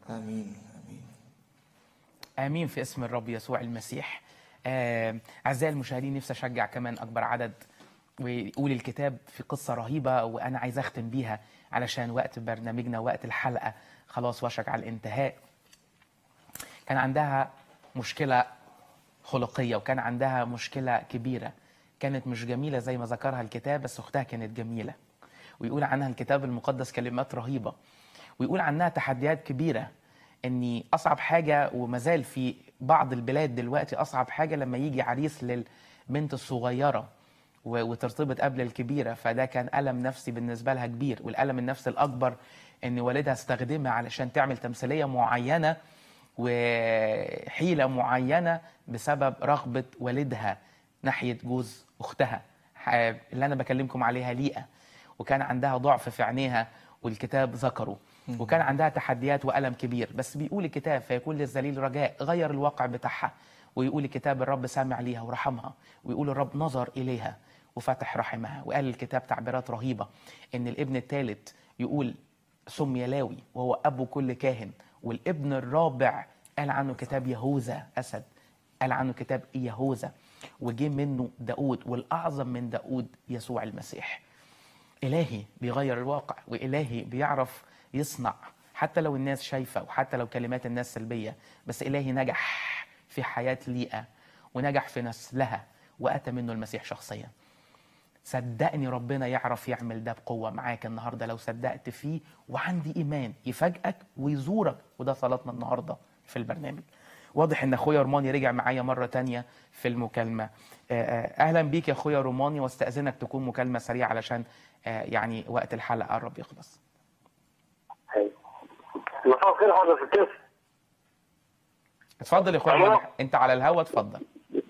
امين امين امين في اسم الرب يسوع المسيح آه، اعزائي المشاهدين نفسي اشجع كمان اكبر عدد ويقول الكتاب في قصه رهيبه وانا عايز اختم بيها علشان وقت برنامجنا وقت الحلقه خلاص وشك على الانتهاء كان عندها مشكله خلقيه وكان عندها مشكله كبيره كانت مش جميله زي ما ذكرها الكتاب بس اختها كانت جميله ويقول عنها الكتاب المقدس كلمات رهيبه ويقول عنها تحديات كبيره ان اصعب حاجه وما زال في بعض البلاد دلوقتي اصعب حاجه لما يجي عريس للبنت الصغيره و- وترتبط قبل الكبيره فده كان الم نفسي بالنسبه لها كبير والالم النفسي الاكبر ان والدها استخدمها علشان تعمل تمثيليه معينه وحيله معينه بسبب رغبه والدها ناحيه جوز اختها ح- اللي انا بكلمكم عليها ليئه وكان عندها ضعف في عينيها والكتاب ذكره وكان عندها تحديات والم كبير بس بيقول الكتاب فيكون للذليل رجاء غير الواقع بتاعها ويقول الكتاب الرب سامع ليها ورحمها ويقول الرب نظر اليها وفتح رحمها وقال الكتاب تعبيرات رهيبه ان الابن الثالث يقول سمي لاوي وهو ابو كل كاهن والابن الرابع قال عنه كتاب يهوذا اسد قال عنه كتاب يهوذا وجه منه داود والاعظم من داود يسوع المسيح إلهي بيغير الواقع وإلهي بيعرف يصنع حتى لو الناس شايفة وحتى لو كلمات الناس سلبية بس إلهي نجح في حياة ليئة ونجح في نسلها وأتى منه المسيح شخصيا صدقني ربنا يعرف يعمل ده بقوة معاك النهاردة لو صدقت فيه وعندي إيمان يفاجئك ويزورك وده صلاتنا النهاردة في البرنامج واضح ان اخويا روماني رجع معايا مره تانية في المكالمه آه، آه، اهلا بيك يا اخويا روماني واستاذنك تكون مكالمه سريعه علشان آه، يعني وقت الحلقه قرب يخلص مساء الخير حضرتك كيف؟ اتفضل يا اخويا أيوة. روماني انت على الهوا اتفضل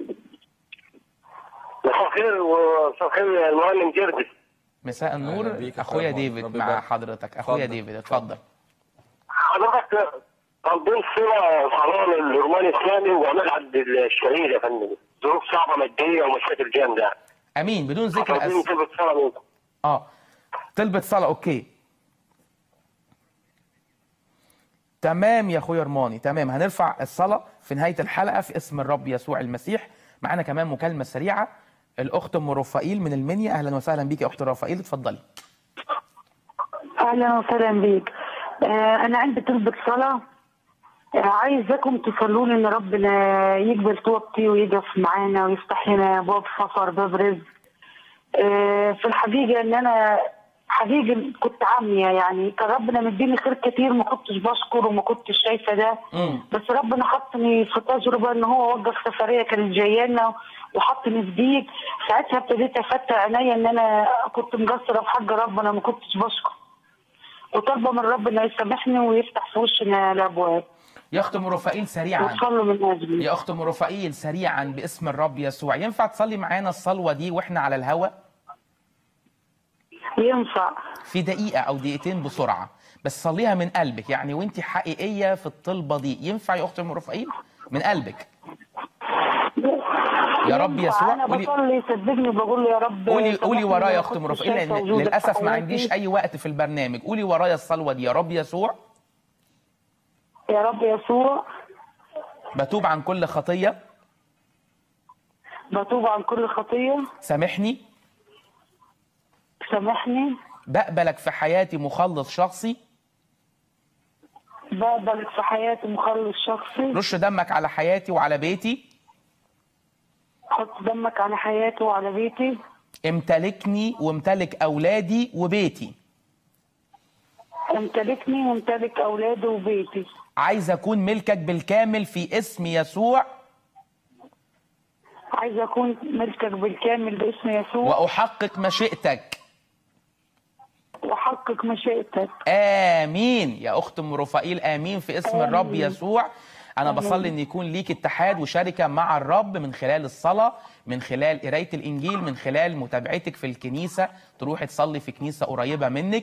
مساء الخير ومساء الخير المعلم جردي مساء النور أهلا بيك يا اخويا أخويا روماني. ديفيد ربي مع يبارك. حضرتك اخويا اتفضل. ديفيد اتفضل حضرتك طالبين صلة صلاة للروماني الثاني وعمل عند الشهيد يا فندم ظروف صعبة مادية ومشاكل جامدة امين بدون ذكر طالبين أس... طلبة صلاة منكم اه طلبة صلاة اوكي تمام يا اخويا رماني تمام هنرفع الصلاة في نهاية الحلقة في اسم الرب يسوع المسيح معانا كمان مكالمة سريعة الاخت ام رفائيل من المنيا اهلا وسهلا بيك يا اخت رفائيل اتفضلي اهلا وسهلا بيك آه انا عندي طلبة صلاة آه عايزاكم تصلوا لي ان ربنا يقبل توبتي ويقف معانا ويفتح لنا ابواب سفر باب رزق آه في الحقيقة ان انا حقيقة كنت عامية يعني كان ربنا مديني خير كتير ما كنتش بشكر وما كنتش شايفة ده مم. بس ربنا حطني في تجربة ان هو وقف سفرية كانت جايانا وحطني في ضيق ساعتها ابتديت افتح عينيا ان انا كنت مقصرة في حق ربنا ما كنتش بشكر وطالبة من ربنا يسامحني ويفتح في وشنا الابواب يا اخت ام رفائيل سريعا وصلوا من اجلي يا اخت ام رفائيل سريعا باسم الرب يسوع ينفع تصلي معانا الصلوة دي واحنا على الهوا ينفع في دقيقة أو دقيقتين بسرعة بس صليها من قلبك يعني وانت حقيقية في الطلبة دي ينفع يا أخت أم رفائيل من قلبك يا رب ينفع. يسوع انا قولي- بصلي صدقني بقول له يا رب قولي قولي سامحني ورايا يا ما أخت أم كنتش رفائيل شايفة لأن وجودك في للأسف ما حياتي. عنديش أي وقت في البرنامج قولي ورايا الصلوة دي يا رب يسوع يا رب يسوع بتوب عن كل خطية بتوب عن كل خطية سامحني سامحني بقبلك في حياتي مخلص شخصي بقبلك في حياتي مخلص شخصي رش دمك على حياتي وعلى بيتي حط دمك على حياتي وعلى بيتي امتلكني وامتلك أولادي وبيتي امتلكني وامتلك اولادي وبيتي عايز أكون ملكك بالكامل في اسم يسوع عايزه اكون ملكك بالكامل باسم يسوع وأحقق مشيئتك واحقق مشيئتك امين يا اخت ام رفائيل امين في اسم الرب آمين. يسوع انا بصلي ان يكون ليك اتحاد وشركه مع الرب من خلال الصلاه من خلال قرايه الانجيل من خلال متابعتك في الكنيسه تروحي تصلي في كنيسه قريبه منك